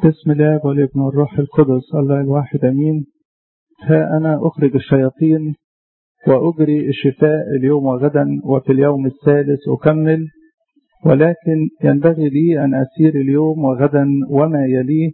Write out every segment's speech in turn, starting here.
بسم الله والابن والروح القدس الله الواحد امين ها انا اخرج الشياطين واجري الشفاء اليوم وغدا وفي اليوم الثالث اكمل ولكن ينبغي لي ان اسير اليوم وغدا وما يليه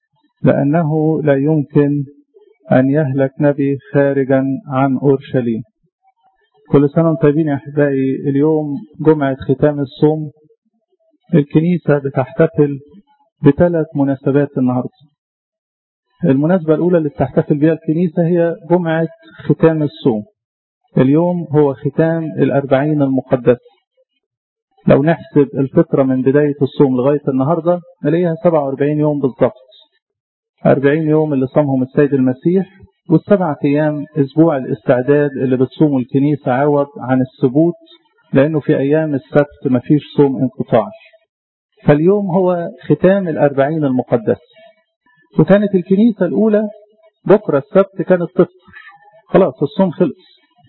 لانه لا يمكن ان يهلك نبي خارجا عن اورشليم كل سنه وانتم طيبين يا احبائي اليوم جمعه ختام الصوم الكنيسه بتحتفل بثلاث مناسبات النهارده. المناسبة الأولى اللي بتحتفل بها الكنيسة هي جمعة ختام الصوم. اليوم هو ختام الأربعين المقدسة. لو نحسب الفترة من بداية الصوم لغاية النهاردة نلاقيها 47 يوم بالظبط. 40 يوم اللي صامهم السيد المسيح والسبعة أيام أسبوع الاستعداد اللي بتصومه الكنيسة عوض عن السبوت لأنه في أيام السبت مفيش صوم انقطاعي. فاليوم هو ختام الأربعين المقدسة وكانت الكنيسة الأولى بكرة السبت كانت تفطر خلاص الصوم خلص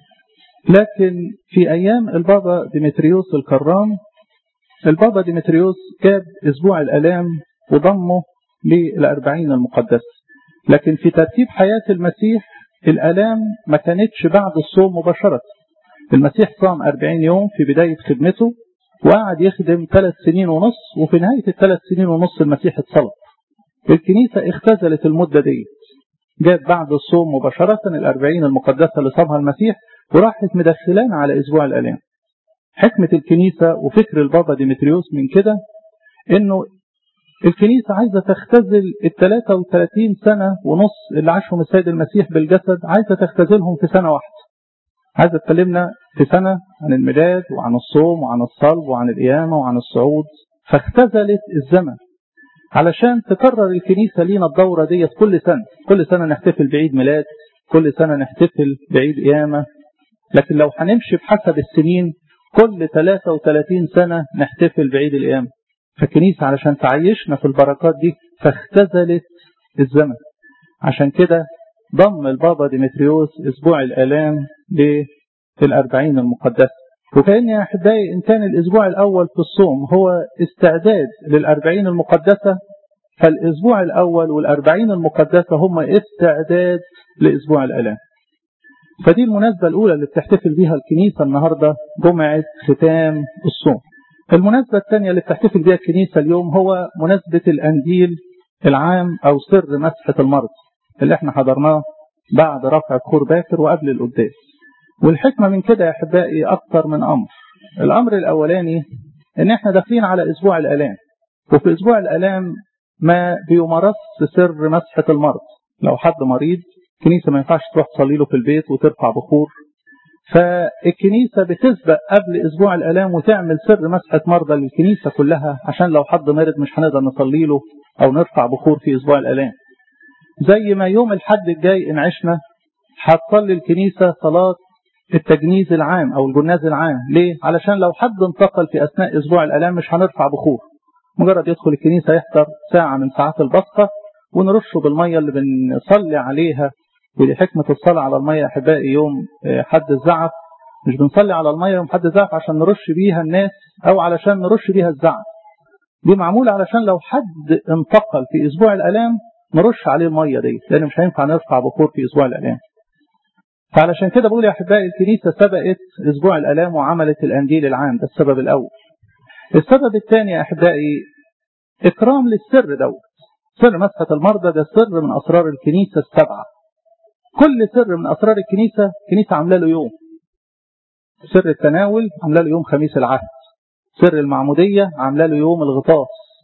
لكن في أيام البابا ديمتريوس الكرام البابا ديمتريوس جاب أسبوع الألام وضمه للأربعين المقدسة لكن في ترتيب حياة المسيح الألام ما كانتش بعد الصوم مباشرة المسيح صام أربعين يوم في بداية خدمته وقعد يخدم ثلاث سنين ونص وفي نهاية الثلاث سنين ونص المسيح اتصلب الكنيسة اختزلت المدة دي جات بعد الصوم مباشرة الأربعين المقدسة اللي صامها المسيح وراحت مدخلان على أسبوع الألام حكمة الكنيسة وفكر البابا ديمتريوس من كده إنه الكنيسة عايزة تختزل ال 33 سنة ونص اللي عاشهم السيد المسيح بالجسد عايزة تختزلهم في سنة واحدة عايزة تكلمنا في سنة عن الميلاد وعن الصوم وعن الصلب وعن القيامة وعن الصعود فاختزلت الزمن علشان تكرر الكنيسة لينا الدورة ديت كل سنة كل سنة نحتفل بعيد ميلاد كل سنة نحتفل بعيد قيامة لكن لو هنمشي بحسب السنين كل 33 سنة نحتفل بعيد القيامة فالكنيسة علشان تعيشنا في البركات دي فاختزلت الزمن عشان كده ضم البابا ديمتريوس اسبوع الالام للأربعين المقدسة وكأن يا أحبائي إن كان الأسبوع الأول في الصوم هو استعداد للأربعين المقدسة فالأسبوع الأول والأربعين المقدسة هم استعداد لأسبوع الألام فدي المناسبة الأولى اللي بتحتفل بها الكنيسة النهاردة جمعة ختام الصوم المناسبة الثانية اللي بتحتفل بها الكنيسة اليوم هو مناسبة الأنديل العام أو سر مسحة المرض اللي احنا حضرناه بعد رفع بخور باكر وقبل القداس والحكمة من كده يا أحبائي أكثر من أمر الأمر الأولاني إن إحنا داخلين على أسبوع الآلام وفي أسبوع الآلام ما بيمارس سر مسحة المرض لو حد مريض الكنيسة ما ينفعش تروح تصلي له في البيت وترفع بخور فالكنيسة بتسبق قبل أسبوع الآلام وتعمل سر مسحة مرضى للكنيسة كلها عشان لو حد مرض مش هنقدر نصلي له أو نرفع بخور في أسبوع الآلام زي ما يوم الحد الجاي إن عشنا هتصلي الكنيسة صلاة التجنيز العام او الجناز العام ليه علشان لو حد انتقل في اثناء اسبوع الالام مش هنرفع بخور مجرد يدخل الكنيسه يحضر ساعه من ساعات البصقه ونرشه بالميه اللي بنصلي عليها ودي حكمه الصلاه على الميه احبائي يوم حد الزعف مش بنصلي على الميه يوم حد الزعف عشان نرش بيها الناس او علشان نرش بيها الزعف دي معموله علشان لو حد انتقل في اسبوع الالام نرش عليه الميه دي لان مش هينفع نرفع بخور في اسبوع الالام فعلشان كده بقول يا احبائي الكنيسه سبقت اسبوع الالام وعملت الانديل العام ده السبب الاول. السبب الثاني يا احبائي اكرام للسر دوت. سر مسحه المرضى ده سر من اسرار الكنيسه السبعه. كل سر من اسرار الكنيسه الكنيسه عامله له يوم. سر التناول عامله له يوم خميس العهد. سر المعموديه عامله له يوم الغطاس.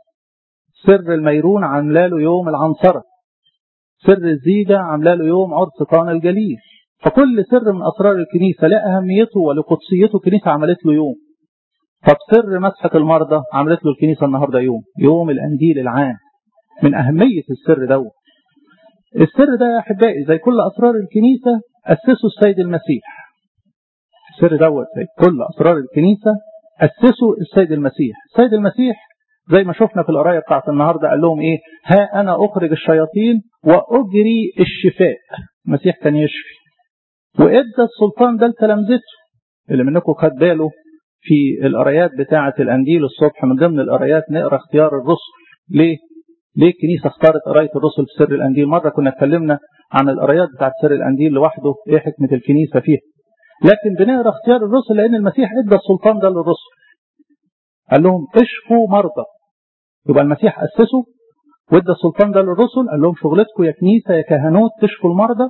سر الميرون عامله له يوم العنصره. سر الزيجه عامله له يوم عرس طان الجليل. فكل سر من أسرار الكنيسة لأهميته ولقدسيته الكنيسة عملت له يوم طب سر مسحة المرضى عملت له الكنيسة النهاردة يوم يوم الأنديل العام من أهمية السر دوت السر ده يا أحبائي زي كل أسرار الكنيسة أسسه السيد المسيح السر دوت زي كل أسرار الكنيسة أسسه السيد المسيح السيد المسيح زي ما شفنا في القرايه بتاعت النهارده قال لهم ايه ها انا اخرج الشياطين واجري الشفاء المسيح كان يشفي وادى السلطان ده لتلامذته اللي منكم خد باله في القرايات بتاعة الأنجيل الصبح من ضمن القرايات نقرا اختيار الرسل ليه؟ ليه الكنيسة اختارت قراية الرسل في سر الأنجيل مرة كنا اتكلمنا عن القرايات بتاعت سر الأنجيل لوحده ايه حكمة الكنيسة فيها لكن بنقرا اختيار الرسل لأن المسيح ادى السلطان ده للرسل قال لهم اشفوا مرضى يبقى المسيح أسسه وادى السلطان ده للرسل قال لهم شغلتكم يا كنيسة يا كهنوت تشفوا المرضى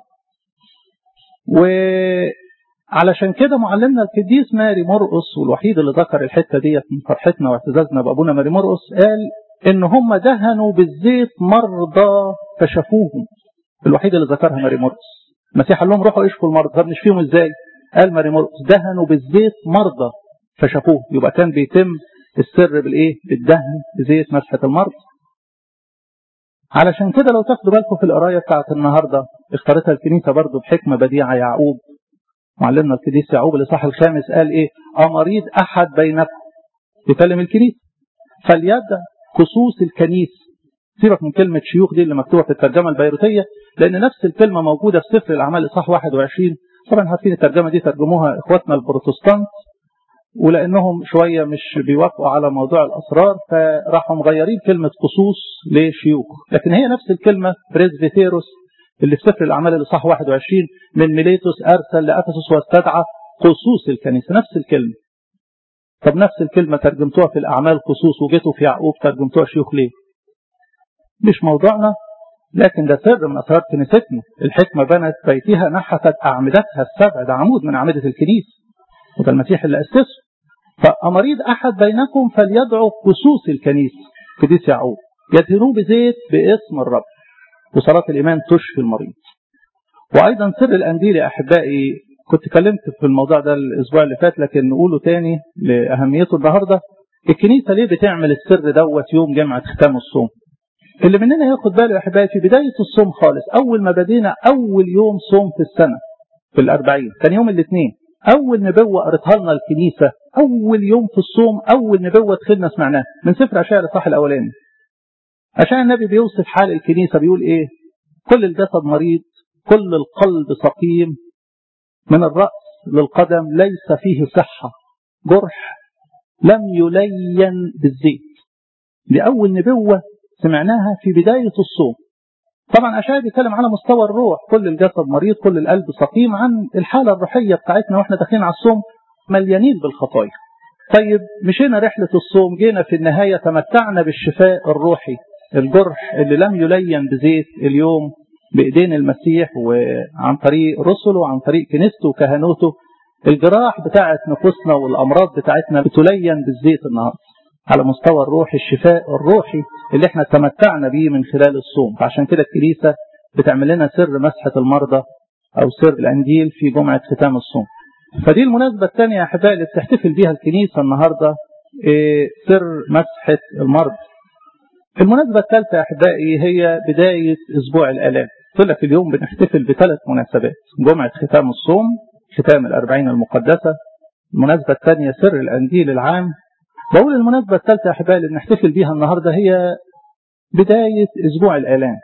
وعلشان كده معلمنا القديس ماري مرقس والوحيد اللي ذكر الحتة ديت من فرحتنا واعتزازنا بأبونا ماري مرقس قال إن هم دهنوا بالزيت مرضى فشافوهم الوحيد اللي ذكرها ماري مرقس المسيح قال لهم روحوا اشفوا المرضى طب نشفيهم ازاي؟ قال ماري مرقس دهنوا بالزيت مرضى فشافوه يبقى كان بيتم السر بالايه؟ بالدهن بزيت مسحة المرض علشان كده لو تاخدوا بالكم في القرايه بتاعت النهارده اختارتها الكنيسه برضه بحكمه بديعه يعقوب معلمنا القديس يعقوب الاصحاح الخامس قال ايه؟ امريض احد بينكم يكلم الكنيسه فليدع خصوص الكنيسه سيبك من كلمه شيوخ دي اللي مكتوبه في الترجمه البيروتيه لان نفس الكلمه موجوده في سفر الاعمال اصحاح 21 طبعا عارفين الترجمه دي ترجموها اخواتنا البروتستانت ولانهم شويه مش بيوافقوا على موضوع الاسرار فراحوا مغيرين كلمه خصوص لشيوخ لكن هي نفس الكلمه بريزبيتيروس اللي في سفر الاعمال الاصحاح 21 من ميليتوس ارسل لافسس واستدعى خصوص الكنيسه نفس الكلمه طب نفس الكلمه ترجمتوها في الاعمال خصوص وجيتوا في يعقوب ترجمتوها شيوخ ليه؟ مش موضوعنا لكن ده سر من اسرار كنيستنا الحكمه بنت بيتها نحتت اعمدتها السبع ده عمود من اعمده الكنيسه وده المسيح اللي اسسه فأمريض أحد بينكم فليدعو خصوص الكنيسة قديس يعقوب يدهنوه بزيت باسم الرب وصلاة الإيمان تشفي المريض وأيضا سر الأنجيل يا أحبائي كنت كلمت في الموضوع ده الأسبوع اللي فات لكن نقوله تاني لأهميته النهاردة الكنيسة ليه بتعمل السر دوت يوم جمعة ختام الصوم اللي مننا ياخد باله يا أحبائي في بداية الصوم خالص أول ما بدينا أول يوم صوم في السنة في الأربعين كان يوم الاثنين أول نبوة قريتها لنا الكنيسة أول يوم في الصوم أول نبوة دخلنا سمعناها من سفر أشعياء الإصحاح الأولاني أشعياء النبي بيوصف حال الكنيسة بيقول إيه كل الجسد مريض كل القلب سقيم من الرأس للقدم ليس فيه صحة جرح لم يلين بالزيت دي أول نبوة سمعناها في بداية الصوم طبعا أشعياء بيتكلم على مستوى الروح كل الجسد مريض كل القلب سقيم عن الحالة الروحية بتاعتنا واحنا داخلين على الصوم مليانين بالخطايا طيب مشينا رحلة الصوم جينا في النهاية تمتعنا بالشفاء الروحي الجرح اللي لم يلين بزيت اليوم بإيدين المسيح وعن طريق رسله وعن طريق كنيسته وكهنوته الجراح بتاعت نفوسنا والأمراض بتاعتنا بتلين بالزيت النهارده على مستوى الروح الشفاء الروحي اللي احنا تمتعنا بيه من خلال الصوم فعشان كده الكنيسة بتعمل لنا سر مسحة المرضى أو سر الأنجيل في جمعة ختام الصوم فدي المناسبة الثانية يا أحبائي اللي بتحتفل بيها الكنيسة النهاردة إيه سر مسحة المرض المناسبة الثالثة يا أحبائي هي بداية أسبوع الآلام قلت لك اليوم بنحتفل بثلاث مناسبات جمعة ختام الصوم ختام الأربعين المقدسة المناسبة الثانية سر الأنجيل العام بقول المناسبة الثالثة يا أحبائي اللي بنحتفل بيها النهاردة هي بداية أسبوع الآلام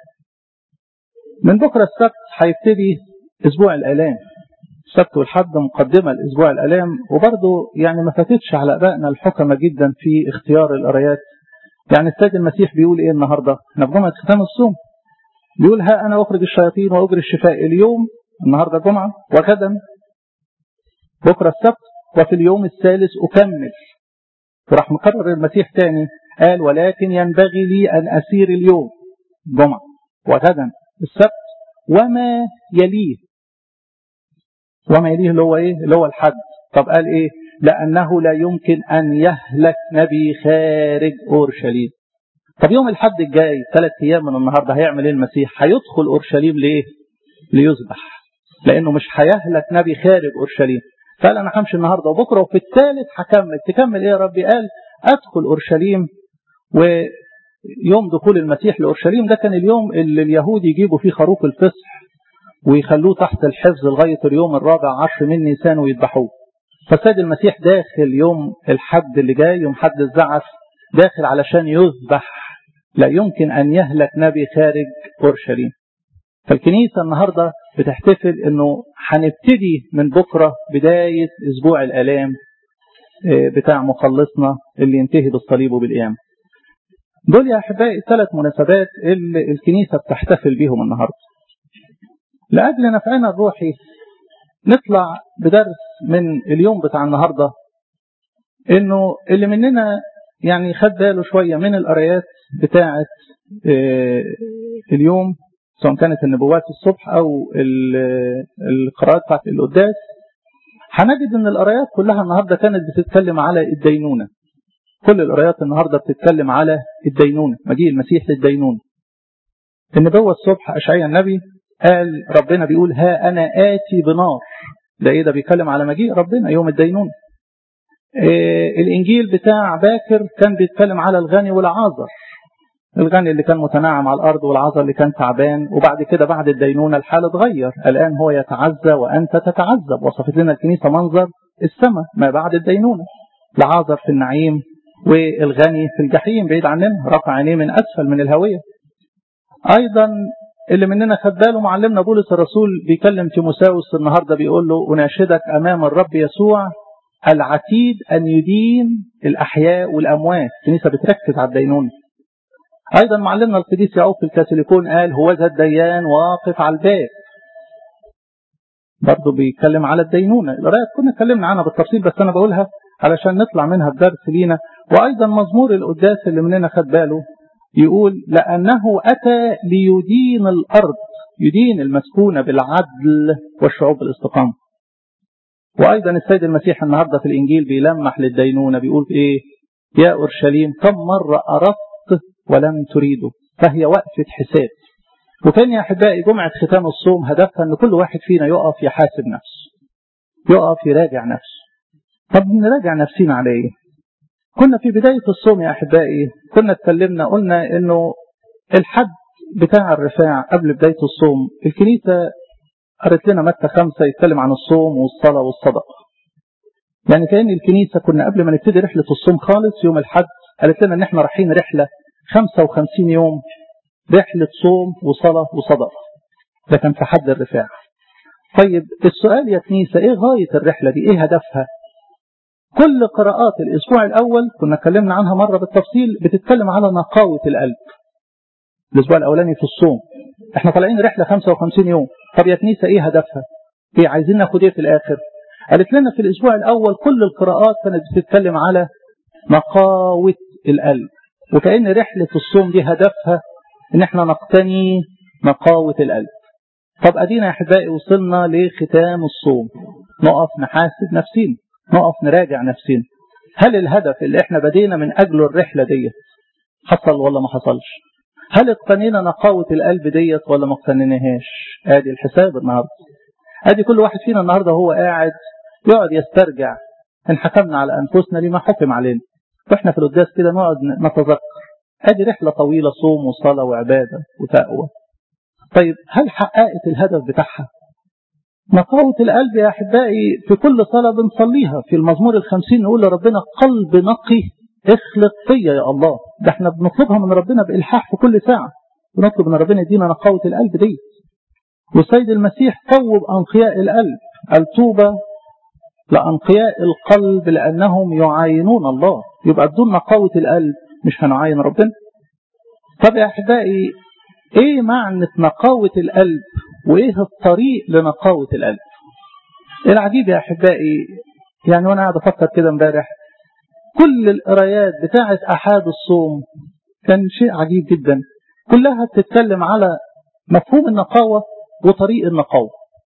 من بكرة السبت هيبتدي أسبوع الآلام السبت والحد مقدمة لأسبوع الآلام وبرضه يعني ما فاتتش على أبائنا الحكمة جدا في اختيار القرايات يعني السيد المسيح بيقول إيه النهاردة احنا في جمعة ختام الصوم بيقول ها أنا أخرج الشياطين وأجري الشفاء اليوم النهاردة جمعة وغدا بكرة السبت وفي اليوم الثالث أكمل وراح مكرر المسيح تاني قال ولكن ينبغي لي أن أسير اليوم جمعة وغدا السبت وما يليه وما يليه اللي هو ايه اللي هو الحد طب قال ايه لأنه لا يمكن أن يهلك نبي خارج أورشليم طب يوم الحد الجاي ثلاث أيام من النهاردة هيعمل ايه المسيح هيدخل أورشليم ليه ليذبح لأنه مش هيهلك نبي خارج أورشليم قال أنا همشي النهاردة وبكرة وفي الثالث هكمل تكمل إيه يا ربي قال أدخل أورشليم ويوم دخول المسيح لأورشليم ده كان اليوم اللي اليهود يجيبوا فيه خروف الفصح ويخلوه تحت الحفظ لغاية اليوم الرابع عشر من نيسان ويذبحوه فالسيد المسيح داخل يوم الحد اللي جاي يوم حد الزعف داخل علشان يذبح لا يمكن أن يهلك نبي خارج أورشليم فالكنيسة النهاردة بتحتفل أنه هنبتدي من بكرة بداية أسبوع الآلام بتاع مخلصنا اللي ينتهي بالصليب وبالقيامة دول يا أحبائي الثلاث مناسبات اللي الكنيسة بتحتفل بيهم النهاردة لأجل نفعنا الروحي نطلع بدرس من اليوم بتاع النهاردة انه اللي مننا يعني خد باله شوية من القرايات بتاعة اليوم سواء كانت النبوات الصبح او القراءات بتاعت القداس هنجد ان القرايات كلها النهارده كانت بتتكلم على الدينونه كل القرايات النهارده بتتكلم على الدينونه مجيء المسيح للدينونه النبوه الصبح اشعياء النبي قال ربنا بيقول ها انا اتي بنار ده ايه ده بيتكلم على مجيء ربنا يوم الدينونه إيه الانجيل بتاع باكر كان بيتكلم على الغني والعازر الغني اللي كان متناعم على الارض والعازر اللي كان تعبان وبعد كده بعد الدينونه الحال اتغير الان هو يتعزى وانت تتعذب وصفت لنا الكنيسه منظر السماء ما بعد الدينونه العازر في النعيم والغني في الجحيم بعيد عننا رفع عينيه من اسفل من الهويه ايضا اللي مننا خد باله معلمنا بولس الرسول بيكلم تيموساوس النهارده بيقول له اناشدك امام الرب يسوع العتيد ان يدين الاحياء والاموات الكنيسه بتركز على الدينونه ايضا معلمنا القديس يعقوب في الكاثوليكون قال هو ذا الديان واقف على الباب برضه بيتكلم على الدينونه القراءات كنا اتكلمنا عنها بالتفصيل بس انا بقولها علشان نطلع منها بدرس لينا وايضا مزمور القداس اللي مننا خد باله يقول لانه اتى ليدين الارض يدين المسكونه بالعدل والشعوب بالاستقامه وايضا السيد المسيح النهارده في الانجيل بيلمح للدينونه بيقول ايه يا اورشليم كم مره اردت ولم تريده فهي وقفه حساب وكان يا احبائي جمعه ختام الصوم هدفها ان كل واحد فينا يقف يحاسب نفسه يقف يراجع نفسه طب نراجع نفسينا على ايه كنا في بدايه الصوم يا احبائي كنا اتكلمنا قلنا انه الحد بتاع الرفاع قبل بدايه الصوم الكنيسه قرت لنا متى خمسة يتكلم عن الصوم والصلاة والصدقة يعني كأن الكنيسة كنا قبل ما نبتدي رحلة الصوم خالص يوم الحد قالت لنا ان احنا رايحين رحلة 55 يوم رحلة صوم وصلاة وصدقة ده كان في حد الرفاع طيب السؤال يا كنيسة ايه غاية الرحلة دي ايه هدفها كل قراءات الاسبوع الاول كنا اتكلمنا عنها مرة بالتفصيل بتتكلم على نقاوة القلب الاسبوع الاولاني في الصوم احنا طالعين رحلة 55 يوم طب يا كنيسة ايه هدفها ايه عايزين ناخد ايه في الاخر قالت لنا في الاسبوع الاول كل القراءات كانت بتتكلم على نقاوة القلب وكأن رحلة الصوم دي هدفها ان احنا نقتني نقاوة القلب طب ادينا يا احبائي وصلنا لختام الصوم نقف نحاسب نفسينا نقف نراجع نفسينا هل الهدف اللي احنا بدينا من اجله الرحلة ديت حصل ولا ما حصلش هل اقتنينا نقاوة القلب ديت ولا ما اقتنيناهاش ادي الحساب النهاردة ادي كل واحد فينا النهاردة هو قاعد يقعد يسترجع ان حكمنا على انفسنا لما حكم علينا واحنا في القداس كده نقعد نتذكر ادي رحلة طويلة صوم وصلاة وعبادة وتقوى طيب هل حققت الهدف بتاعها نقاوة القلب يا أحبائي في كل صلاة بنصليها في المزمور الخمسين نقول لربنا قلب نقي اخلق فيا يا الله ده احنا بنطلبها من ربنا بإلحاح في كل ساعة بنطلب من ربنا يدينا نقاوة القلب دي والسيد المسيح طوب أنقياء القلب الطوبة لأنقياء القلب لأنهم يعاينون الله يبقى بدون نقاوة القلب مش هنعاين ربنا طب يا أحبائي ايه معنى نقاوة القلب وايه الطريق لنقاوة القلب العجيب يا أحبائي يعني وانا قاعد افكر كده امبارح كل القرايات بتاعة أحاد الصوم كان شيء عجيب جدا كلها بتتكلم على مفهوم النقاوة وطريق النقاوة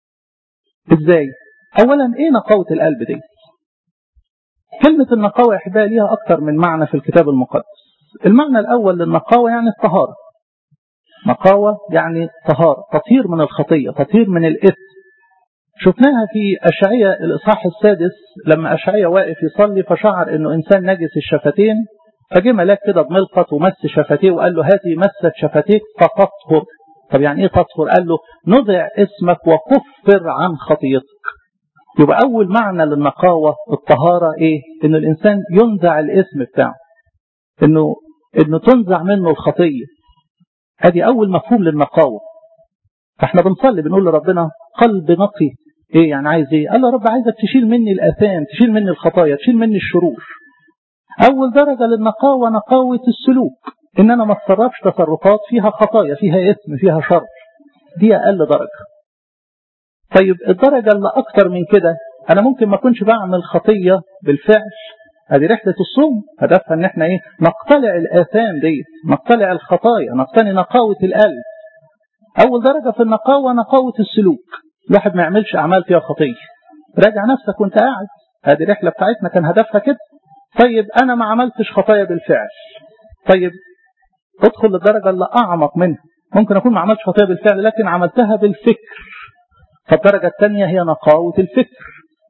ازاي اولا ايه نقاوة القلب دي كلمة النقاوة يا احبائي ليها اكتر من معنى في الكتاب المقدس المعنى الاول للنقاوة يعني الطهارة نقاوة يعني طهارة تطهير من الخطية تطهير من الإثم شفناها في أشعية الإصحاح السادس لما أشعية واقف يصلي فشعر أنه إنسان نجس الشفتين فجه ملاك كده بملقط ومس شفتيه وقال له هذه مست شفتيك فتطهر طب يعني ايه تطهر قال له نضع اسمك وكفر عن خطيتك يبقى أول معنى للنقاوة الطهارة إيه إن الإنسان ينزع الاسم بتاعه إنه إنه تنزع منه الخطية ادي اول مفهوم للنقاوة فاحنا بنصلي بنقول لربنا قلب نقي ايه يعني عايز ايه قال له رب عايزك تشيل مني الاثام تشيل مني الخطايا تشيل مني الشرور اول درجة للنقاوة نقاوة السلوك ان انا ما اتصرفش تصرفات فيها خطايا فيها اسم فيها شر دي اقل درجة طيب الدرجة اللي اكتر من كده انا ممكن ما اكونش بعمل خطية بالفعل هذه رحلة الصوم هدفها ان احنا ايه نقتلع الاثام دي نقتلع الخطايا نقتني نقاوة القلب اول درجة في النقاوة نقاوة السلوك الواحد ما يعملش اعمال فيها خطية راجع نفسك وانت قاعد هذه الرحلة بتاعتنا كان هدفها كده طيب انا ما عملتش خطايا بالفعل طيب ادخل للدرجة اللي اعمق منها ممكن اكون ما عملتش خطايا بالفعل لكن عملتها بالفكر فالدرجة الثانية هي نقاوة الفكر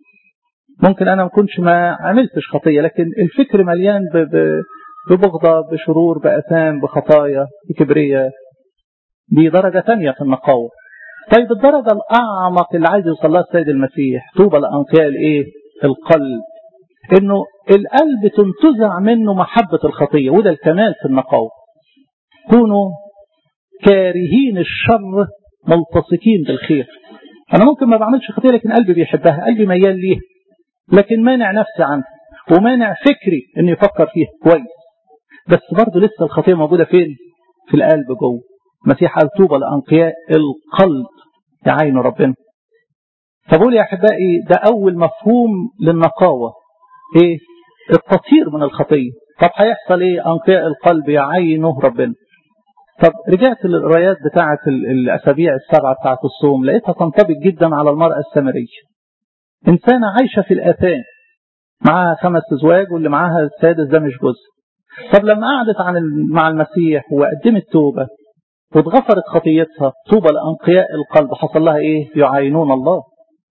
ممكن انا ما كنتش ما عملتش خطية لكن الفكر مليان ببغضة بشرور بأثام بخطايا بكبرية دي درجة تانية في النقاوة طيب الدرجة الأعمق اللي عايز يوصل لها السيد المسيح طوبى لأنقياء الإيه؟ القلب إنه القلب تنتزع منه محبة الخطية وده الكمال في النقاوة كونوا كارهين الشر ملتصقين بالخير أنا ممكن ما بعملش خطية لكن قلبي بيحبها قلبي ميال ليها لكن مانع نفسي عنها ومانع فكري إنه يفكر فيها كويس بس برضه لسه الخطية موجودة فين؟ في القلب جوه المسيح قال طوبى لأنقياء القلب يعين ربنا فبقول يا أحبائي ده أول مفهوم للنقاوة إيه التطهير من الخطية طب هيحصل إيه أنقياء القلب يعينه ربنا طب رجعت للقرايات بتاعة الأسابيع السبعة بتاعة الصوم لقيتها تنطبق جدا على المرأة السامرية إنسانة عايشة في الآثام معاها خمس أزواج واللي معاها السادس ده مش جزء طب لما قعدت عن مع المسيح وقدمت توبة واتغفرت خطيتها طوبى لأنقياء القلب حصل لها إيه يعاينون الله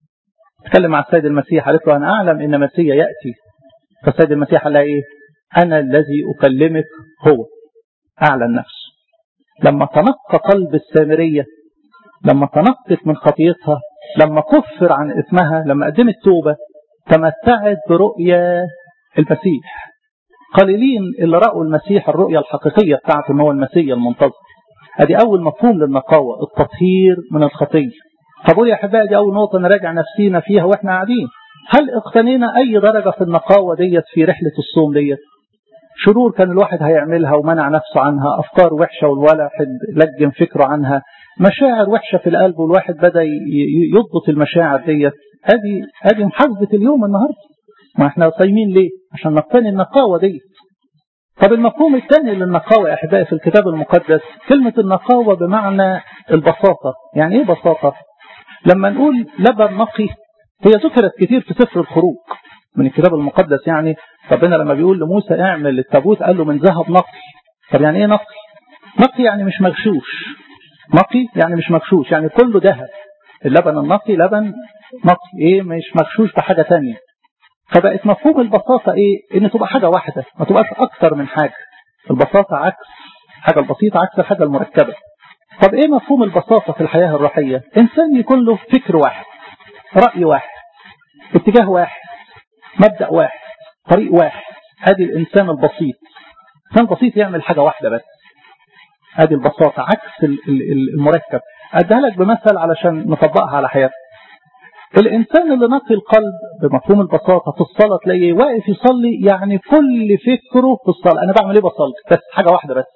تكلم مع السيد المسيح قالت له أنا أعلم إن مسيح يأتي فالسيد المسيح قال لها إيه أنا الذي أكلمك هو أعلن نفسه لما تنقى قلب السامرية لما تنقت من خطيتها لما كفر عن اسمها لما قدمت توبة تمتعت برؤية المسيح قليلين اللي رأوا المسيح الرؤية الحقيقية بتاعته ان هو المسيح المنتظر ادي اول مفهوم للنقاوة التطهير من الخطية فبقول يا احبائي دي اول نقطة نراجع نفسينا فيها واحنا قاعدين هل اقتنينا اي درجة في النقاوة ديت في رحلة الصوم ديت شرور كان الواحد هيعملها ومنع نفسه عنها افكار وحشة والواحد لجم فكره عنها مشاعر وحشة في القلب والواحد بدأ يضبط المشاعر ديت ادي ادي محاسبة اليوم النهارده ما احنا صايمين ليه عشان نقتني النقاوة ديت طب المفهوم الثاني للنقاوة يا أحبائي في الكتاب المقدس كلمة النقاوة بمعنى البساطة يعني إيه بساطة لما نقول لبن نقي هي ذكرت كتير في سفر الخروج من الكتاب المقدس يعني ربنا لما بيقول لموسى اعمل التابوت قال له من ذهب نقي طب يعني ايه نقي نقي يعني مش مغشوش نقي يعني مش مغشوش يعني كله ذهب اللبن النقي لبن نقي ايه مش مغشوش بحاجة تانية فبقت مفهوم البساطة ايه ان تبقى حاجة واحدة ما تبقاش اكتر من حاجة البساطة عكس حاجة البسيطة عكس الحاجة المركبة طب ايه مفهوم البساطة في الحياة الروحية انسان يكون له فكر واحد رأي واحد اتجاه واحد مبدأ واحد طريق واحد ادي الانسان البسيط انسان بسيط يعمل حاجة واحدة بس ادي البساطة عكس المركب اديها لك بمثل علشان نطبقها على حياتك الإنسان اللي نقي القلب بمفهوم البساطة في الصلاة تلاقيه واقف يصلي يعني كل فكره في الصلاة أنا بعمل إيه بصلي بس حاجة واحدة بس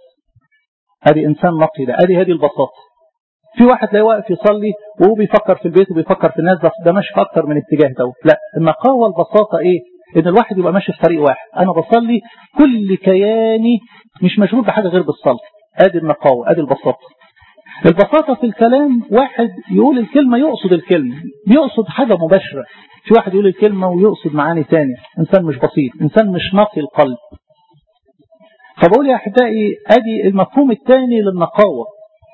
هذه إنسان نقي ده هذه هذه البساطة في واحد تلاقيه واقف يصلي وهو بيفكر في البيت وبيفكر في الناس ده ماشي في أكتر من اتجاه ده لا النقاوة البساطة إيه إن الواحد يبقى ماشي في طريق واحد أنا بصلي كل كياني مش مشغول بحاجة غير بالصلاة ادي النقاوة ادي البساطة البساطة في الكلام واحد يقول الكلمة يقصد الكلمة يقصد حاجة مباشرة في واحد يقول الكلمة ويقصد معاني تاني إنسان مش بسيط إنسان مش نقي القلب فبقول يا أحبائي أدي المفهوم الثاني للنقاوة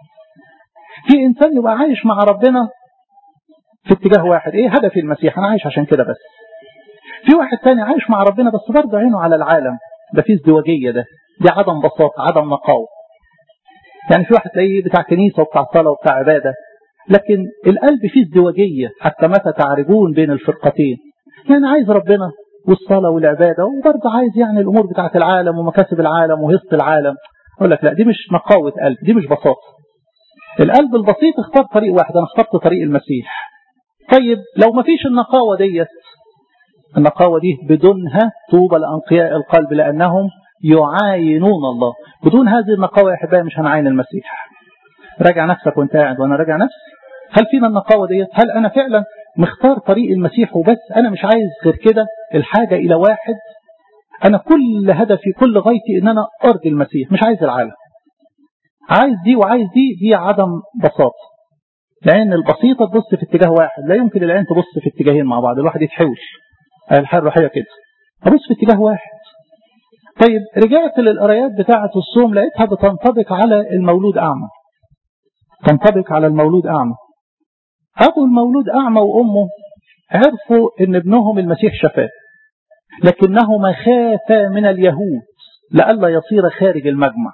في إنسان يبقى عايش مع ربنا في اتجاه واحد إيه هدفي المسيح أنا عايش عشان كده بس في واحد تاني عايش مع ربنا بس برضه عينه على العالم ده في ازدواجية ده دي عدم بساطة عدم نقاوة يعني في واحد تلاقيه بتاع كنيسة وبتاع صلاة وبتاع عبادة لكن القلب فيه ازدواجية حتى متى تعرجون بين الفرقتين يعني عايز ربنا والصلاة والعبادة وبرضه عايز يعني الأمور بتاعت العالم ومكاسب العالم وهصة العالم أقول لك لا دي مش نقاوة قلب دي مش بساطة القلب البسيط اختار طريق واحد أنا اخترت طريق المسيح طيب لو ما فيش النقاوة ديت النقاوة دي بدونها طوبى لأنقياء القلب لأنهم يعاينون الله بدون هذه النقاوة يا أحبائي مش هنعاين المسيح راجع نفسك وانت قاعد وانا راجع نفسي هل فينا النقاوة ديت هل أنا فعلا مختار طريق المسيح وبس أنا مش عايز غير كده الحاجة إلى واحد أنا كل هدفي كل غايتي إن أنا أرضي المسيح مش عايز العالم عايز دي وعايز دي دي عدم بساطة لأن البسيطة تبص في اتجاه واحد لا يمكن العين تبص في اتجاهين مع بعض الواحد يتحوش الحياة الروحية كده أبص في اتجاه واحد طيب رجعت للقرايات بتاعة الصوم لقيتها بتنطبق على المولود أعمى تنطبق على المولود أعمى أبو المولود أعمى وأمه عرفوا أن ابنهم المسيح شفاه لكنهما خافا من اليهود لئلا يصير خارج المجمع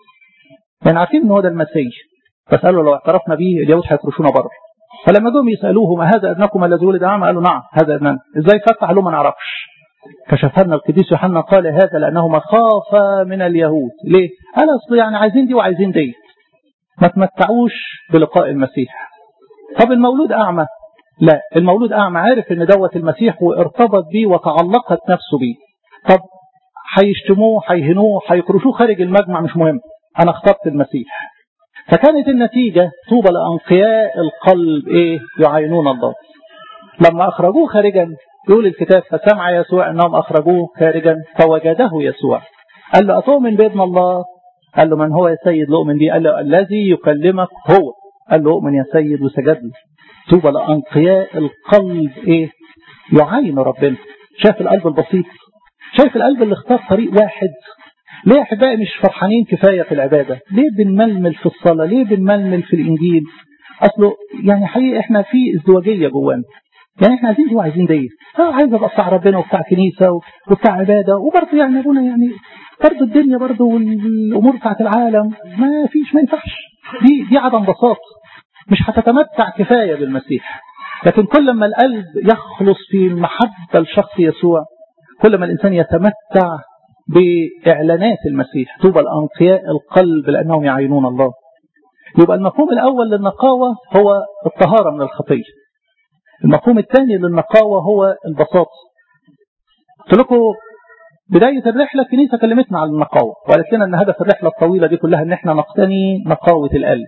يعني عارفين ان هو ده المسيح بس قالوا لو اعترفنا به اليهود هيكرشونا بره فلما جم يسالوه ما هذا ابنكم الذي ولد اعمى قالوا نعم هذا ابننا ازاي فتح قالوا ما نعرفش كشف لنا القديس يوحنا قال هذا لانهما خافا من اليهود ليه؟ قال اصل يعني عايزين دي وعايزين دي ما تمتعوش بلقاء المسيح طب المولود اعمى لا المولود اعمى عارف ان دوت المسيح وارتبط بيه وتعلقت نفسه بيه طب هيشتموه هيهنوه هيكرشوه خارج المجمع مش مهم انا اخترت المسيح فكانت النتيجة طوبى لأنقياء القلب إيه يعينون الله لما أخرجوه خارجا يقول الكتاب فسمع يسوع أنهم أخرجوه خارجا فوجده يسوع قال له أتؤمن بابن الله قال له من هو يا سيد لؤمن بي قال له الذي يكلمك هو قال له أؤمن يا سيد وسجد له طوبى لأنقياء القلب إيه يعين ربنا شايف القلب البسيط شايف القلب اللي اختار طريق واحد ليه يا احبائي مش فرحانين كفايه في العباده؟ ليه بنململ في الصلاه؟ ليه بنململ في الانجيل؟ اصله يعني حقيقي احنا في ازدواجيه جوانا. يعني احنا عايزين دي وعايزين دي. اه عايز ابقى بتاع ربنا وبتاع كنيسه وبتاع عباده وبرضه يعني ابونا يعني برضه الدنيا برضه والامور بتاعت العالم ما فيش ما ينفعش. دي دي عدم بساطه. مش هتتمتع كفايه بالمسيح. لكن كل ما القلب يخلص في المحبه لشخص يسوع كل ما الانسان يتمتع بإعلانات المسيح طوبى الأنقياء القلب لأنهم يعينون الله يبقى المفهوم الأول للنقاوة هو الطهارة من الخطية المفهوم الثاني للنقاوة هو البساطة قلت لكم بداية الرحلة الكنيسة كلمتنا عن النقاوة وقالت لنا أن هدف الرحلة الطويلة دي كلها أن احنا نقتني نقاوة القلب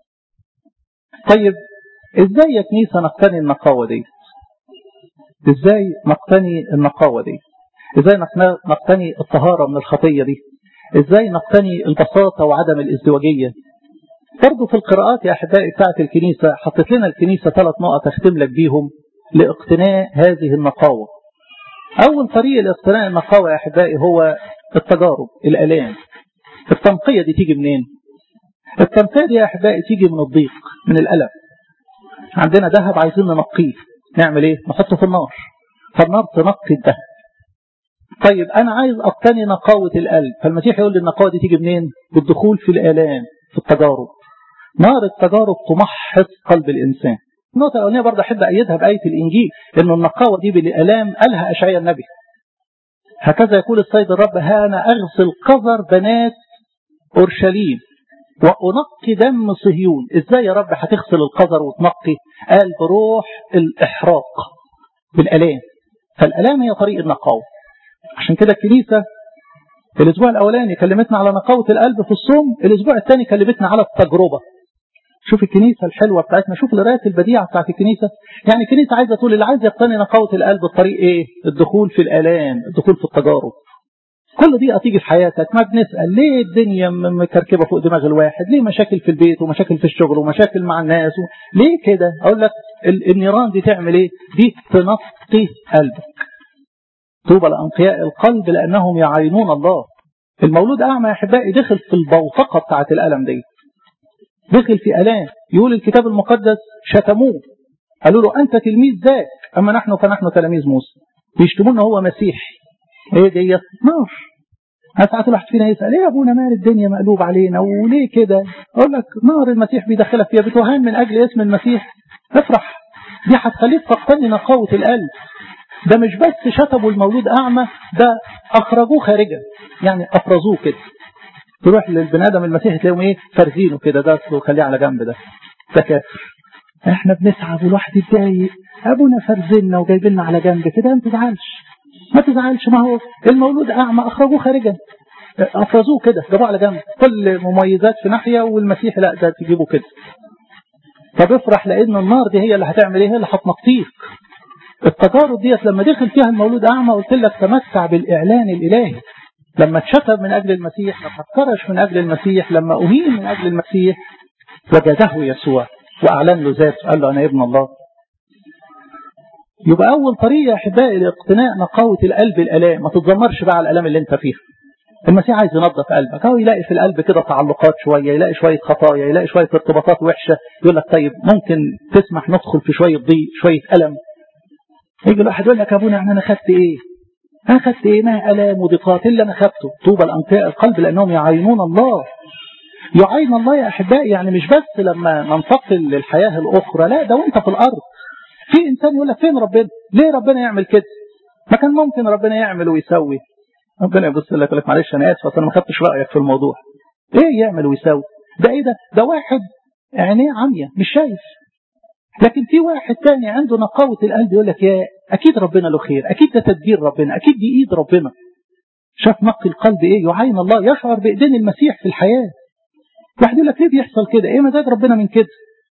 طيب ازاي يا كنيسة نقتني النقاوة دي ازاي نقتني النقاوة دي ازاي نقتني الطهارة من الخطية دي ازاي نقتني البساطة وعدم الازدواجية برضه في القراءات يا أحبائي بتاعة الكنيسة حطت لنا الكنيسة ثلاث نقط أختم لك بيهم لاقتناء هذه النقاوة أول طريق لاقتناء النقاوة يا أحبائي هو التجارب الآلام التنقية دي تيجي منين التنقية دي يا أحبائي تيجي من الضيق من الألم عندنا ذهب عايزين ننقيه نعمل ايه نحطه في النار فالنار تنقي الذهب طيب أنا عايز أقتني نقاوة القلب فالمسيح يقول لي النقاوة دي تيجي منين بالدخول في الآلام في التجارب نار التجارب تمحص قلب الإنسان النقطة الأولانية برضه أحب أيدها بآية الإنجيل إنه النقاوة دي بالآلام قالها أشعياء النبي هكذا يقول السيد الرب ها أنا أغسل قذر بنات أورشليم وأنقي دم صهيون إزاي يا رب هتغسل القذر وتنقي قال بروح الإحراق بالآلام فالآلام هي طريق النقاوة عشان كده الكنيسة الأسبوع الأولاني كلمتنا على نقاوة القلب في الصوم الأسبوع الثاني كلمتنا على التجربة شوف الكنيسة الحلوة بتاعتنا شوف القراءات البديعة بتاعت الكنيسة يعني الكنيسة عايزة تقول اللي عايز يقتني نقاوة القلب الطريق ايه الدخول في الآلام الدخول في التجارب كل دي هتيجي في حياتك ما بنسأل ليه الدنيا مكركبة فوق دماغ الواحد ليه مشاكل في البيت ومشاكل في الشغل ومشاكل مع الناس و... ليه كده اقول لك النيران دي تعمل ايه دي تنقي قلبك طوبى لأنقياء القلب لأنهم يعينون الله المولود أعمى يا أحبائي دخل في البوتقة بتاعت الألم دي دخل في ألام يقول الكتاب المقدس شتموه قالوا له أنت تلميذ ذاك أما نحن فنحن تلاميذ موسى بيشتمونا هو مسيحي ايه ديت نار ساعات الواحد فينا يسأل ايه يا ابونا مال الدنيا مقلوب علينا وليه كده اقول لك نار المسيح بيدخلك فيها بتوهان من اجل اسم المسيح افرح دي هتخليك تقتني نقاوة القلب ده مش بس شتموا المولود اعمى ده اخرجوه خارجا يعني افرزوه كده تروح للبني ادم المسيح تلاقيهم ايه فارزينه كده ده خليه على جنب ده ده كافر احنا بنسعى والواحد يتضايق ابونا فرزنا وجايبين لنا على جنب كده ما تزعلش ما تزعلش ما هو المولود اعمى اخرجوه خارجا افرزوه كده جابوه على جنب كل مميزات في ناحيه والمسيح لا ده تجيبه كده طب افرح لان النار دي هي اللي هتعمل ايه هي اللي هتنقيك التجارب ديت لما دخل فيها المولود اعمى قلت لك تمتع بالاعلان الالهي لما اتشتم من اجل المسيح لما اتكرش من اجل المسيح لما اهين من اجل المسيح وجده يسوع واعلن له ذاته قال له انا ابن الله يبقى اول طريقه يا احبائي لاقتناء نقاوه القلب الالام ما تتذمرش بقى على الالام اللي انت فيها المسيح عايز ينظف قلبك هو يلاقي في القلب كده تعلقات شويه يلاقي شويه خطايا يلاقي شويه ارتباطات وحشه يقول لك طيب ممكن تسمح ندخل في شويه ضيق شويه الم يجي الواحد يقول لك يا ابونا يعني انا خدت ايه؟ انا خدت ايه؟ ما الام وضيقات اللي انا خدته طوبى الانقياء القلب لانهم يعاينون الله يعين الله يا احبائي يعني مش بس لما ننتقل للحياه الاخرى لا ده وانت في الارض في انسان يقول لك فين ربنا؟ ليه ربنا يعمل كده؟ ما كان ممكن ربنا يعمل ويسوي ربنا يبص لك يقول لك معلش انا اسف اصل انا ما خدتش رايك في الموضوع ايه يعمل ويسوي؟ ده ايه ده؟ ده واحد عينيه عمية مش شايف لكن في واحد تاني عنده نقاوة القلب يقول لك يا أكيد ربنا له خير أكيد ده تدبير ربنا أكيد دي إيد ربنا شاف نقي القلب إيه يعين الله يشعر بإيدين المسيح في الحياة واحد يقول لك ليه بيحصل كده إيه مزاج ربنا من كده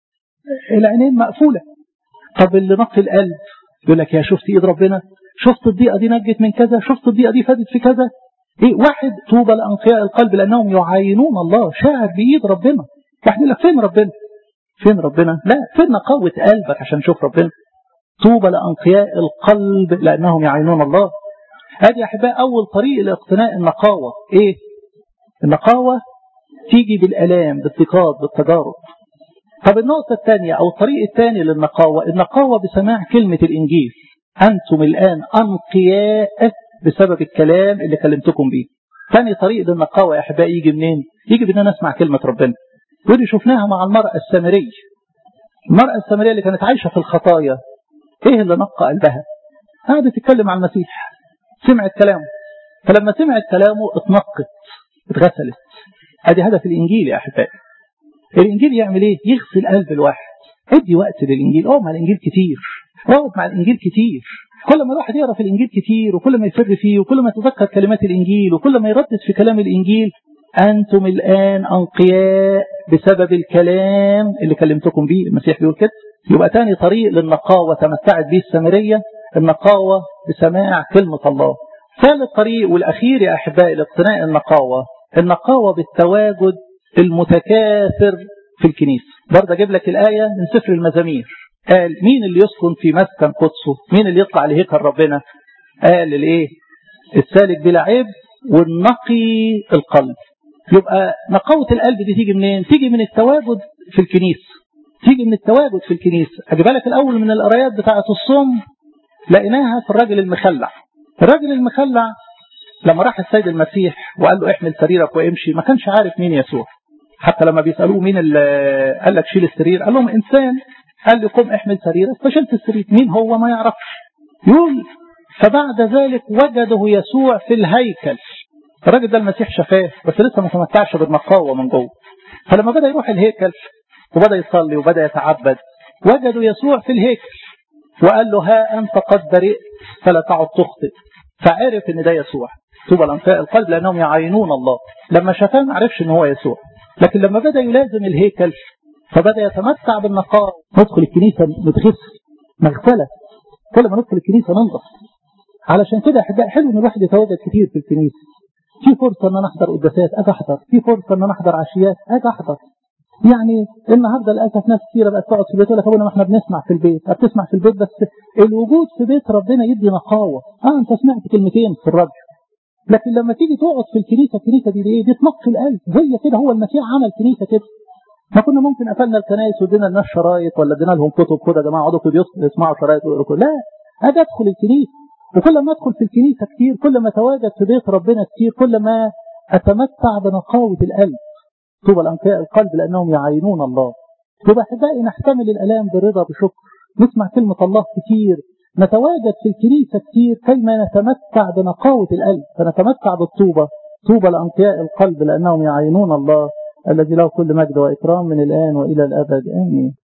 العينين مقفولة طب اللي نقي القلب يقول لك يا شفت إيد ربنا شفت الضيقة دي نجت من كذا شفت الضيقة دي فادت في كذا إيه واحد طوبى لأنقياء القلب لأنهم يعاينون الله شاعر بإيد ربنا واحد يقول لك فين ربنا فين ربنا لا فين نقاوة قلبك عشان تشوف ربنا طوبى لأنقياء القلب لأنهم يعينون الله هذه يا أحباء أول طريق لاقتناء النقاوة إيه النقاوة تيجي بالألام بالضيقات بالتجارب طب النقطة الثانية أو الطريق الثاني للنقاوة النقاوة بسماع كلمة الإنجيل أنتم الآن أنقياء بسبب الكلام اللي كلمتكم بيه ثاني طريق للنقاوة يا أحباء يجي منين يجي بأن نسمع كلمة ربنا ودي شفناها مع المرأة السامرية المرأة السامرية اللي كانت عايشة في الخطايا ايه اللي نقى قلبها قعدت تتكلم عن المسيح سمعت كلامه فلما سمعت كلامه اتنقت اتغسلت ادي هدف الانجيل يا احبائي الانجيل يعمل ايه يغسل قلب الواحد ادي وقت للانجيل اقعد مع الانجيل كتير اقعد مع الانجيل كتير كل ما الواحد يقرا في الانجيل كتير وكل ما يفر فيه وكل ما يتذكر كلمات الانجيل وكل ما يردد في كلام الانجيل أنتم الآن أنقياء بسبب الكلام اللي كلمتكم به المسيح بيقول كده يبقى تاني طريق للنقاوة تمتعت به السامرية النقاوة بسماع كلمة الله ثالث طريق والأخير يا أحبائي لاقتناء النقاوة النقاوة بالتواجد المتكاثر في الكنيسة برضه أجيب لك الآية من سفر المزامير قال مين اللي يسكن في مسكن قدسه مين اللي يطلع لهيكل ربنا قال الايه السالك بلا عيب والنقي القلب يبقى نقاوة القلب دي تيجي منين تيجي من التواجد في الكنيسة تيجي من التواجد في الكنيسة أجيب لك الأول من القرايات بتاعة الصوم لقيناها في الراجل المخلع الراجل المخلع لما راح السيد المسيح وقال له احمل سريرك وامشي ما كانش عارف مين يسوع حتى لما بيسألوه مين اللي قال لك شيل السرير قال لهم إنسان قال لي قم احمل سريرك فشلت السرير مين هو ما يعرفش يقول فبعد ذلك وجده يسوع في الهيكل الراجل ده المسيح شفاه بس لسه ما تمتعش بالنقاوه من جوه فلما بدا يروح الهيكل وبدا يصلي وبدا يتعبد وجدوا يسوع في الهيكل وقال له ها انت قد برئت فلا تعد تخطئ فعرف ان ده يسوع طوبى الانفاء القلب لانهم يعاينون الله لما شافاه ما عرفش ان هو يسوع لكن لما بدا يلازم الهيكل فبدا يتمتع بالنقاوه ندخل الكنيسه نتغسل مغسله كل ما ندخل الكنيسه ننضف علشان كده احباء حلو ان الواحد يتواجد كتير في الكنيسه في فرصة ان انا احضر قداسات اجي احضر في فرصة ان انا احضر عشيات اجي احضر يعني النهارده للاسف ناس كثيره بقت تقعد في البيت يقول لك ابونا ما احنا بنسمع في البيت بتسمع في البيت بس الوجود في بيت ربنا يدي نقاوه اه انت سمعت كلمتين في الراديو لكن لما تيجي تقعد في الكنيسه الكنيسه دي ايه؟ دي تنقي القلب هي كده هو المسيح عمل كنيسه كده ما كنا ممكن قفلنا الكنائس وادينا الناس شرايط ولا ادينا لهم كتب كده يا جماعه اقعدوا في بيوت يسمعوا شرايط ويقروا لا اجي ادخل الكنيسه وكل ما ادخل في الكنيسه كتير كل ما اتواجد في بيت ربنا كتير كل ما اتمتع بنقاوه القلب طوبى الانقياء القلب لانهم يعاينون الله يبقى احبائي نحتمل الالام برضا بشكر نسمع كلمه الله كتير نتواجد في الكنيسه كتير كيما نتمتع بنقاوه القلب فنتمتع بالطوبه طوبى لانقياء القلب لانهم يعاينون الله الذي له كل مجد واكرام من الان والى الابد امين